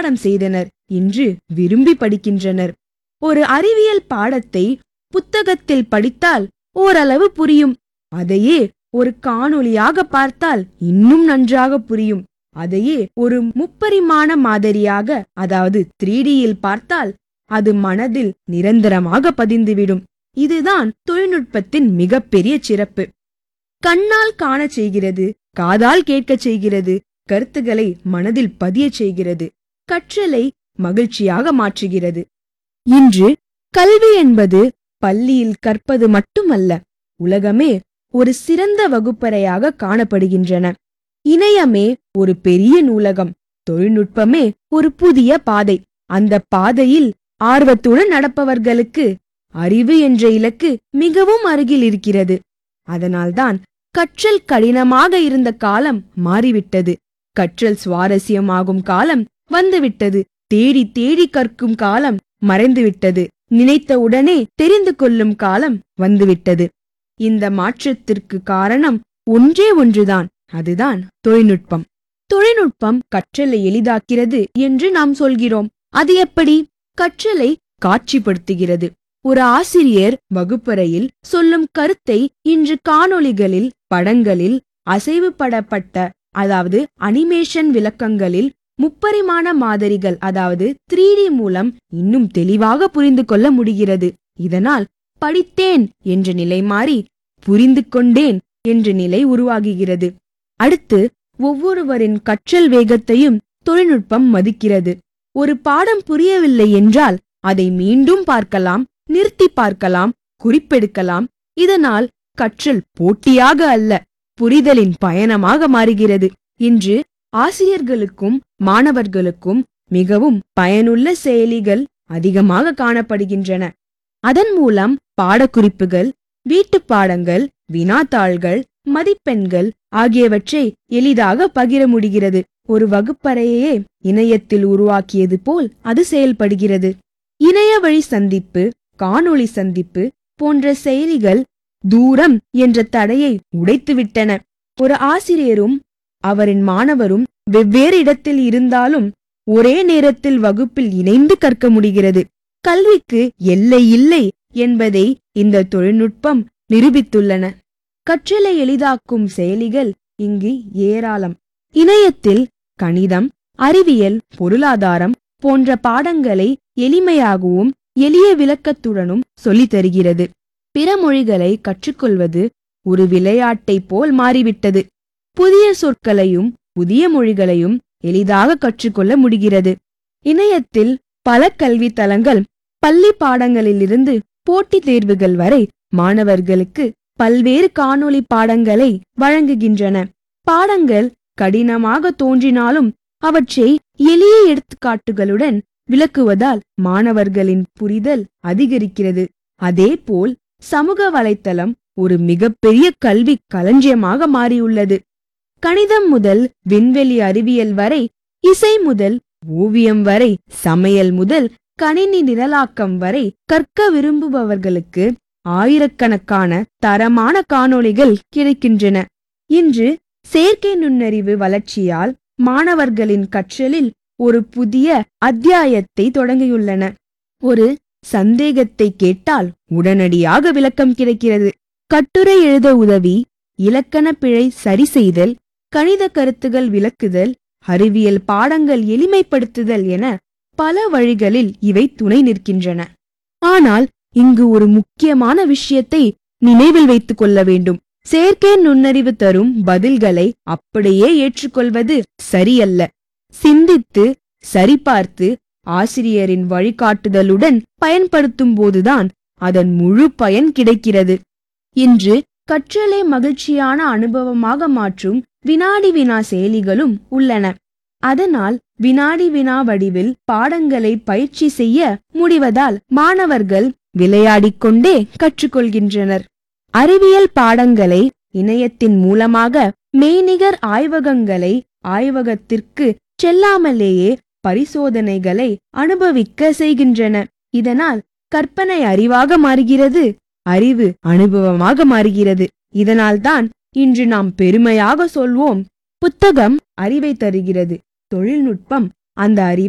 மனப்பாடம் செய்தனர் இன்று விரும்பி படிக்கின்றனர் ஒரு அறிவியல் பாடத்தை புத்தகத்தில் படித்தால் ஓரளவு புரியும் அதையே ஒரு காணொளியாக பார்த்தால் இன்னும் நன்றாக புரியும் அதையே ஒரு முப்பரிமாண மாதிரியாக அதாவது த்ரீ யில் பார்த்தால் அது மனதில் நிரந்தரமாக பதிந்துவிடும் இதுதான் தொழில்நுட்பத்தின் மிகப்பெரிய சிறப்பு கண்ணால் காணச் செய்கிறது காதால் கேட்கச் செய்கிறது கருத்துக்களை மனதில் பதியச் செய்கிறது கற்றலை மகிழ்ச்சியாக மாற்றுகிறது இன்று கல்வி என்பது பள்ளியில் கற்பது மட்டுமல்ல உலகமே ஒரு சிறந்த வகுப்பறையாக காணப்படுகின்றன இணையமே ஒரு பெரிய நூலகம் தொழில்நுட்பமே ஒரு புதிய பாதை அந்த பாதையில் ஆர்வத்துடன் நடப்பவர்களுக்கு அறிவு என்ற இலக்கு மிகவும் அருகில் இருக்கிறது அதனால்தான் கற்றல் கடினமாக இருந்த காலம் மாறிவிட்டது கற்றல் சுவாரஸ்யமாகும் காலம் வந்துவிட்டது தேடி தேடி கற்கும் காலம் மறைந்துவிட்டது நினைத்தவுடனே தெரிந்து கொள்ளும் காலம் வந்துவிட்டது இந்த மாற்றத்திற்கு காரணம் ஒன்றே ஒன்றுதான் அதுதான் தொழில்நுட்பம் தொழில்நுட்பம் கற்றலை எளிதாக்கிறது என்று நாம் சொல்கிறோம் அது எப்படி கற்றலை காட்சிப்படுத்துகிறது ஒரு ஆசிரியர் வகுப்பறையில் சொல்லும் கருத்தை இன்று காணொளிகளில் படங்களில் அசைவுபடப்பட்ட அதாவது அனிமேஷன் விளக்கங்களில் முப்பரிமாண மாதிரிகள் அதாவது த்ரீ மூலம் இன்னும் தெளிவாக புரிந்து கொள்ள முடிகிறது இதனால் படித்தேன் என்ற நிலை மாறி புரிந்து கொண்டேன் என்ற நிலை உருவாகுகிறது அடுத்து ஒவ்வொருவரின் கற்றல் வேகத்தையும் தொழில்நுட்பம் மதிக்கிறது ஒரு பாடம் புரியவில்லை என்றால் அதை மீண்டும் பார்க்கலாம் நிறுத்தி பார்க்கலாம் குறிப்பெடுக்கலாம் இதனால் கற்றல் போட்டியாக அல்ல புரிதலின் பயணமாக மாறுகிறது இன்று ஆசிரியர்களுக்கும் மாணவர்களுக்கும் மிகவும் பயனுள்ள செயலிகள் அதிகமாக காணப்படுகின்றன அதன் மூலம் பாடக்குறிப்புகள் வீட்டுப் பாடங்கள் வினாத்தாள்கள் மதிப்பெண்கள் ஆகியவற்றை எளிதாக பகிர முடிகிறது ஒரு வகுப்பறையே இணையத்தில் உருவாக்கியது போல் அது செயல்படுகிறது இணைய வழி சந்திப்பு காணொளி சந்திப்பு போன்ற செயலிகள் தூரம் என்ற தடையை உடைத்துவிட்டன ஒரு ஆசிரியரும் அவரின் மாணவரும் வெவ்வேறு இடத்தில் இருந்தாலும் ஒரே நேரத்தில் வகுப்பில் இணைந்து கற்க முடிகிறது கல்விக்கு எல்லை இல்லை என்பதை இந்த தொழில்நுட்பம் நிரூபித்துள்ளன கற்றலை எளிதாக்கும் செயலிகள் இங்கு ஏராளம் இணையத்தில் கணிதம் அறிவியல் பொருளாதாரம் போன்ற பாடங்களை எளிமையாகவும் எளிய விளக்கத்துடனும் சொல்லித் தருகிறது பிற மொழிகளை கற்றுக்கொள்வது ஒரு விளையாட்டை போல் மாறிவிட்டது புதிய சொற்களையும் புதிய மொழிகளையும் எளிதாக கற்றுக்கொள்ள முடிகிறது இணையத்தில் பல கல்வி தளங்கள் பள்ளி பாடங்களிலிருந்து போட்டித் தேர்வுகள் வரை மாணவர்களுக்கு பல்வேறு காணொளி பாடங்களை வழங்குகின்றன பாடங்கள் கடினமாக தோன்றினாலும் அவற்றை எளிய எடுத்துக்காட்டுகளுடன் விளக்குவதால் மாணவர்களின் புரிதல் அதிகரிக்கிறது அதேபோல் சமூக வலைத்தளம் ஒரு மிகப்பெரிய கல்வி களஞ்சியமாக மாறியுள்ளது கணிதம் முதல் விண்வெளி அறிவியல் வரை இசை முதல் ஓவியம் வரை சமையல் முதல் கணினி நிரலாக்கம் வரை கற்க விரும்புபவர்களுக்கு ஆயிரக்கணக்கான தரமான காணொளிகள் கிடைக்கின்றன இன்று செயற்கை நுண்ணறிவு வளர்ச்சியால் மாணவர்களின் கற்றலில் ஒரு புதிய அத்தியாயத்தை தொடங்கியுள்ளன ஒரு சந்தேகத்தை கேட்டால் உடனடியாக விளக்கம் கிடைக்கிறது கட்டுரை எழுத உதவி இலக்கண பிழை சரி செய்தல் கணித கருத்துகள் விளக்குதல் அறிவியல் பாடங்கள் எளிமைப்படுத்துதல் என பல வழிகளில் இவை துணை நிற்கின்றன ஆனால் இங்கு ஒரு முக்கியமான விஷயத்தை நினைவில் வைத்துக் கொள்ள வேண்டும் செயற்கை நுண்ணறிவு தரும் பதில்களை அப்படியே ஏற்றுக்கொள்வது சரியல்ல சிந்தித்து சரிபார்த்து ஆசிரியரின் வழிகாட்டுதலுடன் பயன்படுத்தும் போதுதான் அதன் முழு பயன் கிடைக்கிறது இன்று கற்றலை மகிழ்ச்சியான அனுபவமாக மாற்றும் வினாடி வினா செயலிகளும் உள்ளன அதனால் வினாடி வினா வடிவில் பாடங்களை பயிற்சி செய்ய முடிவதால் மாணவர்கள் விளையாடிக் கொண்டே கற்றுக்கொள்கின்றனர் அறிவியல் பாடங்களை இணையத்தின் மூலமாக மெய்நிகர் ஆய்வகங்களை ஆய்வகத்திற்கு செல்லாமலேயே பரிசோதனைகளை அனுபவிக்க செய்கின்றன இதனால் கற்பனை அறிவாக மாறுகிறது அறிவு அனுபவமாக மாறுகிறது இதனால்தான் இன்று நாம் பெருமையாக சொல்வோம் புத்தகம் அறிவை தருகிறது தொழில்நுட்பம் அந்த அறிவை